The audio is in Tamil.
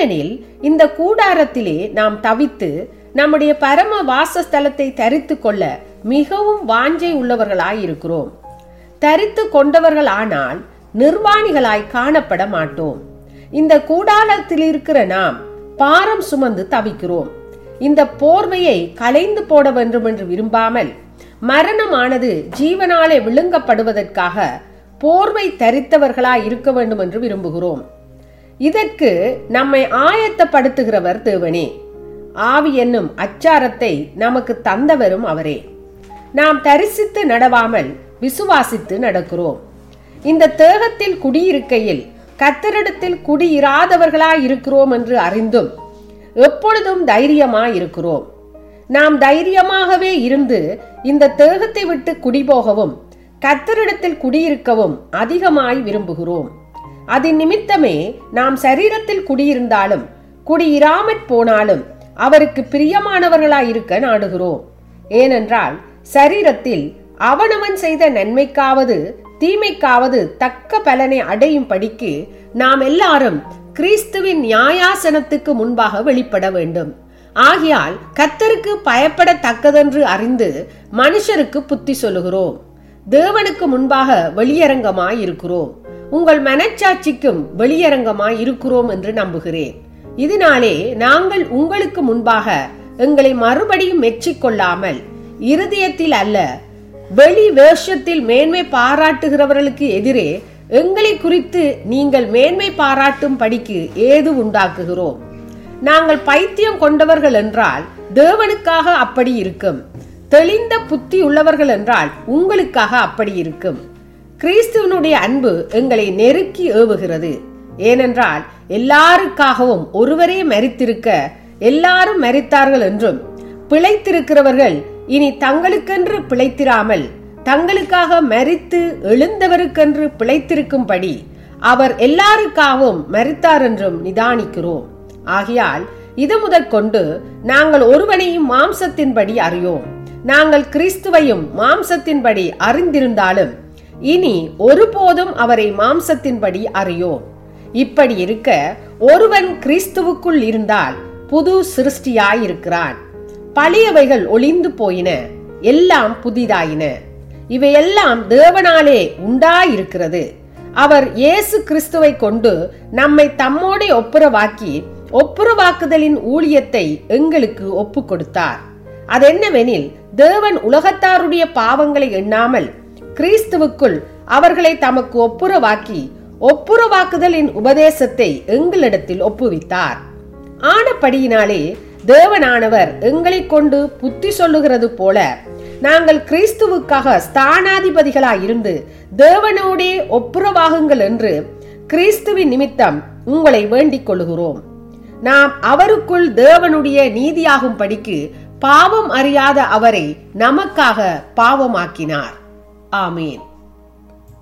ஏனெனில் இந்த கூடாரத்திலே நாம் தவித்து நம்முடைய பரம வாசஸ்தலத்தை தரித்து கொள்ள மிகவும் வாஞ்சை உள்ளவர்களாயிருக்கிறோம் தரித்து கொண்டவர்கள் ஆனால் நிர்வாணிகளாய் காணப்பட மாட்டோம் இந்த கூடாரத்தில் இருக்கிற நாம் பாரம் சுமந்து தவிக்கிறோம் இந்த போர்வையை களைந்து போட வேண்டும் என்று விரும்பாமல் மரணமானது ஜீவனாலே விழுங்கப்படுவதற்காக போர்வை தரித்தவர்களாய் இருக்க வேண்டும் என்று விரும்புகிறோம் இதற்கு நம்மை ஆயத்தப்படுத்துகிறவர் தேவனே ஆவி என்னும் அச்சாரத்தை நமக்கு தந்தவரும் அவரே நாம் தரிசித்து நடவாமல் விசுவாசித்து நடக்கிறோம் இந்த தேகத்தில் குடியிருக்கையில் கத்தரிடத்தில் குடியிராதவர்களாய் இருக்கிறோம் என்று அறிந்தும் எப்பொழுதும் தைரியமாய் இருக்கிறோம் நாம் தைரியமாகவே இருந்து இந்த தேகத்தை விட்டு குடிபோகவும் கத்தரிடத்தில் குடியிருக்கவும் அதிகமாய் விரும்புகிறோம் அதன் நிமித்தமே நாம் சரீரத்தில் குடியிருந்தாலும் குடியிராமற் போனாலும் அவருக்கு பிரியமானவர்களாய் இருக்க நாடுகிறோம் ஏனென்றால் சரீரத்தில் அவனவன் செய்த நன்மைக்காவது தீமைக்காவது தக்க பலனை அடையும் படிக்கு நாம் எல்லாரும் கிறிஸ்துவின் நியாயாசனத்துக்கு முன்பாக வெளிப்பட வேண்டும் ஆகையால் கத்தருக்கு பயப்படத்தக்கதென்று அறிந்து மனுஷருக்கு புத்தி சொல்லுகிறோம் தேவனுக்கு முன்பாக வெளியரங்கமாய் இருக்கிறோம் உங்கள் மனச்சாட்சிக்கும் வெளியரங்கமாய் இருக்கிறோம் என்று நம்புகிறேன் இதனாலே நாங்கள் உங்களுக்கு முன்பாக எங்களை மறுபடியும் மெச்சிக்கொள்ளாமல் இருதயத்தில் அல்ல வெளி வேஷத்தில் மேன்மை பாராட்டுகிறவர்களுக்கு எதிரே எங்களை குறித்து நீங்கள் மேன்மை பாராட்டும் படிக்கு ஏது உண்டாக்குகிறோம் நாங்கள் பைத்தியம் கொண்டவர்கள் என்றால் தேவனுக்காக அப்படி இருக்கும் தெளிந்த புத்தி உள்ளவர்கள் என்றால் உங்களுக்காக அப்படி இருக்கும் கிறிஸ்துவனுடைய அன்பு எங்களை நெருக்கி ஏவுகிறது ஏனென்றால் எல்லாருக்காகவும் ஒருவரே மரித்திருக்க எல்லாரும் மரித்தார்கள் என்றும் பிழைத்திருக்கிறவர்கள் இனி தங்களுக்கென்று பிழைத்திராமல் தங்களுக்காக மரித்து எழுந்தவருக்கென்று பிழைத்திருக்கும்படி அவர் எல்லாருக்காகவும் மரித்தார் என்றும் நிதானிக்கிறோம் ஆகையால் இது முதற்கொண்டு நாங்கள் ஒருவனையும் மாம்சத்தின்படி அறியோம் நாங்கள் கிறிஸ்துவையும் மாம்சத்தின்படி அறிந்திருந்தாலும் இனி ஒருபோதும் அவரை மாம்சத்தின்படி அறியோம் இப்படி இருக்க ஒருவன் கிறிஸ்துவுக்குள் இருந்தால் புது சிருஷ்டியாயிருக்கிறான் பழையவைகள் ஒளிந்து போயின எல்லாம் புதிதாயின இவையெல்லாம் தேவனாலே உண்டாயிருக்கிறது அவர் இயேசு கிறிஸ்துவை கொண்டு நம்மை தம்மோடே ஒப்புரவாக்கி ஒப்புரவாக்குதலின் ஊழியத்தை எங்களுக்கு ஒப்பு கொடுத்தார் அதென்னவெனில் தேவன் உலகத்தாருடைய பாவங்களை எண்ணாமல் கிறிஸ்துவுக்குள் அவர்களை தமக்கு ஒப்புரவாக்கி ஒப்புரவாக்குதலின் உபதேசத்தை எங்களிடத்தில் ஒப்புவித்தார் ஆனபடியினாலே தேவனானவர் எங்களை கொண்டு புத்தி சொல்லுகிறது போல நாங்கள் கிறிஸ்துவுக்காக ஸ்தானாதிபதிகளாய் இருந்து தேவனோடே ஒப்புரவாகுங்கள் என்று கிறிஸ்துவின் நிமித்தம் உங்களை வேண்டிக் கொள்கிறோம் நாம் அவருக்குள் தேவனுடைய நீதியாகும் படிக்கு பாவம் அறியாத அவரை நமக்காக பாவமாக்கினார் ஆமீன்